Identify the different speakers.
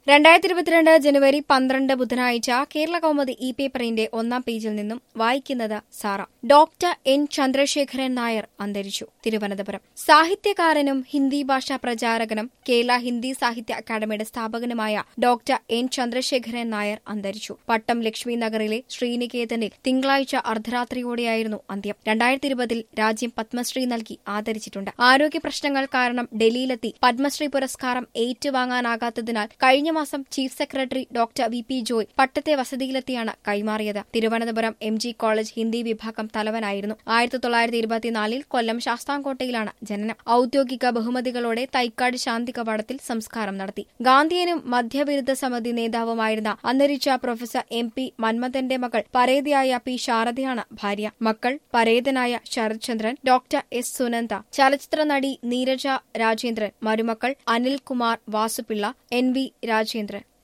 Speaker 1: രണ്ടായിരത്തി ഇരുപത്തിരണ്ട് ജനുവരി പന്ത്രണ്ട് ബുധനാഴ്ച കേരള കൗമുദി ഇ പേപ്പറിന്റെ ഒന്നാം പേജിൽ നിന്നും വായിക്കുന്നത് സാറ ഡോക്ടർ എൻ ചന്ദ്രശേഖരൻ നായർ അന്തരിച്ചു തിരുവനന്തപുരം സാഹിത്യകാരനും ഹിന്ദി ഭാഷാ പ്രചാരകനും കേരള ഹിന്ദി സാഹിത്യ അക്കാദമിയുടെ സ്ഥാപകനുമായ ഡോക്ടർ എൻ ചന്ദ്രശേഖരൻ നായർ അന്തരിച്ചു പട്ടം ലക്ഷ്മി നഗറിലെ ശ്രീനികേതനിൽ തിങ്കളാഴ്ച അർദ്ധരാത്രിയോടെയായിരുന്നു അന്ത്യം രണ്ടായിരത്തി ഇരുപതിൽ രാജ്യം പത്മശ്രീ നൽകി ആദരിച്ചിട്ടുണ്ട് ആരോഗ്യ പ്രശ്നങ്ങൾ കാരണം ഡൽഹിയിലെത്തി പത്മശ്രീ പുരസ്കാരം ഏറ്റുവാങ്ങാനാകാത്തതിനാൽ കഴിഞ്ഞ മാസം chief secretary doctor V P Joy പട്ടത്തെ വസതിയിലെത്തിയാണ് കൈമാറിയത് Thiruvananthapuram M G college Hindi വിഭാഗം തലവനായിരുന്നു ആയിരത്തി തൊള്ളായിരത്തി ഇരുപത്തിനാലിൽ കൊല്ലം ശാസ്താംകോട്ടയിലാണ് ജനനം ഔദ്യോഗിക ബഹുമതികളോടെ തൈക്കാട് ശാന്തി കവാടത്തിൽ സംസ്കാരം നടത്തി ഗാന്ധിയനും മധ്യവിരുദ്ധ സമിതി നേതാവുമായിരുന്ന അന്തരിച്ച പ്രൊഫസർ എം പി മന്മഥന്റെ മകൾ പരേതയായ പി ശാരദയാണ് ഭാര്യ മക്കൾ പരേതനായ ശരത്ചന്ദ്രൻ ഡോക്ടർ എസ് സുനന്ദ ചലച്ചിത്ര നടി നീരജ രാജേന്ദ്രൻ മരുമക്കൾ അനിൽകുമാർ വാസുപിള്ള എൻ വി രാജേന്ദ്രൻ